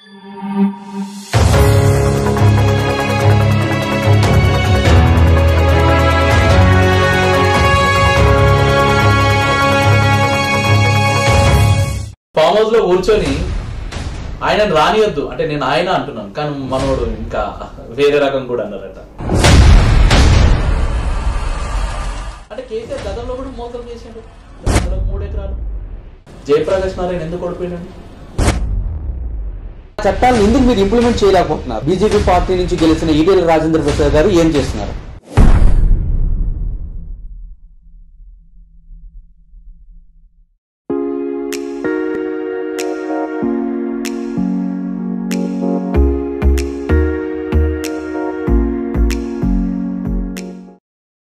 farm house లో కూర్చొని ఆయన రానియొద్దు అంటే నేను ఆయన అంటున్నాను కానీ మనోడు ఇంకా వేరే రకం కూడా అన్నారట అంటే కేసీఆర్ గతంలో కూడా మోసం చేసిండు గతంలో మూడు ఎకరాలు జయప్రకాష్ నారాయణ ఎందుకు ఓడిపోయినాడు చట్టాలను ఎందుకు మీరు ఇంప్లిమెంట్ చేయలేకపోతున్నారు బీజేపీ పార్టీ నుంచి గెలిచిన ఈటెల రాజేంద్ర ప్రసాద్ గారు ఏం చేస్తున్నారు